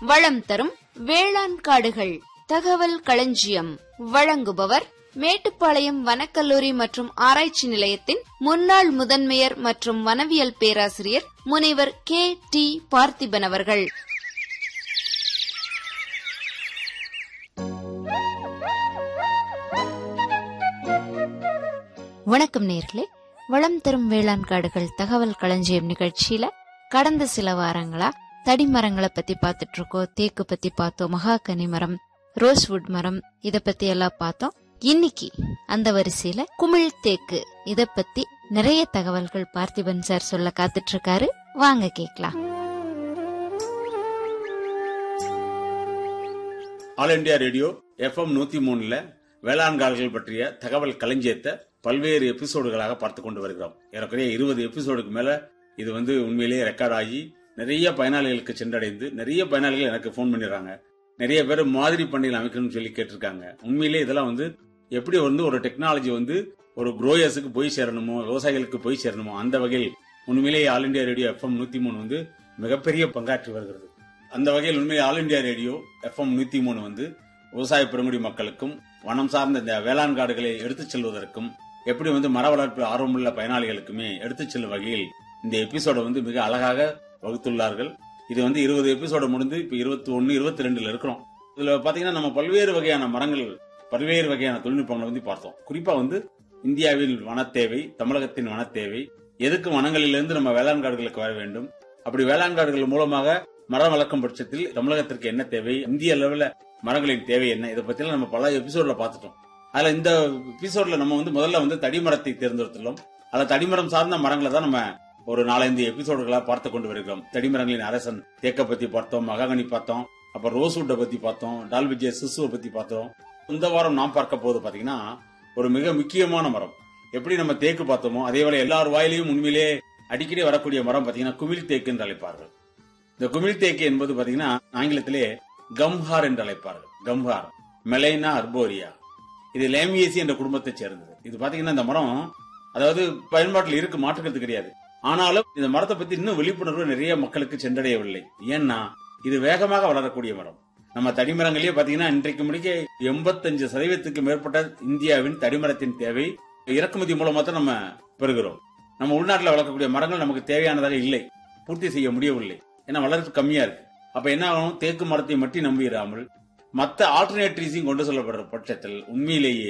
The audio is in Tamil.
வளம் தரும் வேளாண் காடுகள் தகவல் களஞ்சியம் வழங்குபவர் மேட்டுப்பாளையம் வனக்கல்லூரி மற்றும் ஆராய்ச்சி நிலையத்தின் முன்னாள் முதன்மையர் மற்றும் வனவியல் பேராசிரியர் முனைவர் கே டி பார்த்திபன் அவர்கள் வணக்கம் நேர்களே வளம் தரும் வேளாண் காடுகள் தகவல் களஞ்சியம் நிகழ்ச்சியில கடந்த சில வாரங்களா தடி மரங்களை பத்தி பார்த்துட்டு இருக்கோம் தேக்கு பத்தி பார்த்தோம் மகாகனி மரம் ரோஸ்வுட் மரம் இத பத்தி எல்லாம் பார்த்தோம் இன்னைக்கு அந்த வரிசையில குமிழ் தேக்கு இத பத்தி நிறைய தகவல்கள் பார்த்திபன் சார் சொல்ல காத்துட்டு இருக்காரு வாங்க கேக்கலாம் ஆல் இண்டியா ரேடியோ எஃப்எம் நூத்தி மூணுல வேளாண் காடுகள் பற்றிய தகவல் களஞ்சியத்தை பல்வேறு எபிசோடுகளாக பார்த்து கொண்டு வருகிறோம் ஏறக்குறைய இருபது எபிசோடுக்கு மேல இது வந்து உண்மையிலேயே ரெக்கார்ட் ஆகி நிறைய பயனாளிகளுக்கு சென்றடைந்து நிறைய பயனாளிகள் எனக்கு ஃபோன் பண்ணிடுறாங்க நிறைய பேர் மாதிரி பண்ணையில் அமைக்கணும்னு சொல்லி கேட்டிருக்காங்க உண்மையிலேயே இதெல்லாம் வந்து எப்படி வந்து ஒரு டெக்னாலஜி வந்து ஒரு குரோயர்ஸுக்கு போய் சேரணுமோ விவசாயிகளுக்கு போய் சேரணுமோ அந்த வகையில் உண்மையிலேயே ஆல் இண்டியா ரேடியோ எஃப்எம் நூத்தி மூணு வந்து மிகப்பெரிய பங்காற்றி வருகிறது அந்த வகையில் உண்மையை ஆல் இண்டியா ரேடியோ எஃப்எம் நூத்தி மூணு வந்து விவசாய பெருங்குடி மக்களுக்கும் வனம் சார்ந்த இந்த வேளாண் காடுகளை எடுத்துச் செல்வதற்கும் எப்படி வந்து மர வளர்ப்பு ஆர்வமுள்ள பயனாளிகளுக்குமே எடுத்துச் செல்லும் வகையில் இந்த எபிசோட வந்து மிக அழகாக வகுத்துள்ளார்கள் இது வந்து இருபது எபிசோட முடிந்து இப்ப இருபத்தி ஒன்னு இருபத்தி ரெண்டுல இருக்கிறோம் இதுல பாத்தீங்கன்னா நம்ம பல்வேறு வகையான மரங்கள் பல்வேறு வகையான தொழில்நுட்பங்களை வந்து பார்த்தோம் குறிப்பா வந்து இந்தியாவில் வனத்தேவை தமிழகத்தின் வனத்தேவை எதுக்கு வனங்களிலிருந்து நம்ம வேளாண் காடுகளுக்கு வர வேண்டும் அப்படி வேளாண் காடுகள் மூலமாக மரம் வளர்க்கும் பட்சத்தில் தமிழகத்திற்கு என்ன தேவை இந்திய அளவில் மரங்களின் தேவை என்ன இதை பத்தி நம்ம பல எபிசோட்ல பார்த்துட்டோம் அதுல இந்த எபிசோட்ல நம்ம வந்து முதல்ல வந்து தடிமரத்தை தேர்ந்தெடுத்துள்ளோம் அதுல தடிமரம் சார்ந்த மரங்களை தான் நம்ம ஒரு நாலஞ்சு எபிசோடுகளா பார்த்து கொண்டு வருகிறோம் தடிமரங்களின் அரசன் தேக்க பத்தி பார்த்தோம் மகாகனி பார்த்தோம் அப்புறம் ரோஸ்வுட்டை பத்தி பார்த்தோம் டால்விஜய சிசுவை பத்தி பார்த்தோம் இந்த வாரம் நாம் பார்க்க போது பாத்தீங்கன்னா ஒரு மிக முக்கியமான மரம் எப்படி நம்ம தேக்கு பார்த்தோமோ அதே போல எல்லார் வாயிலையும் உண்மையிலே அடிக்கடி வரக்கூடிய மரம் பாத்தீங்கன்னா குமிழ் தேக்கு என்று அழைப்பார்கள் இந்த குமிழ் தேக்கு என்பது பாத்தீங்கன்னா ஆங்கிலத்திலே கம்ஹார் என்று அழைப்பார்கள் கம்ஹார் மெலைனா அர்போரியா இது லேமியேசி என்ற குடும்பத்தைச் சேர்ந்தது இது பாத்தீங்கன்னா இந்த மரம் அதாவது பயன்பாட்டில் இருக்கு மாற்றுக்கிறது கிடையாது ஆனாலும் இந்த மரத்தை பத்தி இன்னும் விழிப்புணர்வு நிறைய மக்களுக்கு சென்றடையவில்லை ஏன்னா இது வேகமாக வளரக்கூடிய மரம் நம்ம தடிமரங்களே பாத்தீங்கன்னா இன்றைக்கு முடிக்க எண்பத்தஞ்சு சதவீதத்துக்கு மேற்பட்ட இந்தியாவின் தடிமரத்தின் தேவை இறக்குமதி மூலமா தான் நம்ம பெறுகிறோம் நம்ம உள்நாட்டில் வளர்க்கக்கூடிய மரங்கள் நமக்கு தேவையானதாக இல்லை பூர்த்தி செய்ய முடியவில்லை ஏன்னா வளர்ச்சி கம்மியா இருக்கு அப்ப என்ன ஆகணும் தேக்கு மரத்தை மட்டும் நம்பிடாமல் மற்ற ஆல்டர்னேட்டிவ்ஸையும் கொண்டு செல்லப்படுற பட்சத்தில் உண்மையிலேயே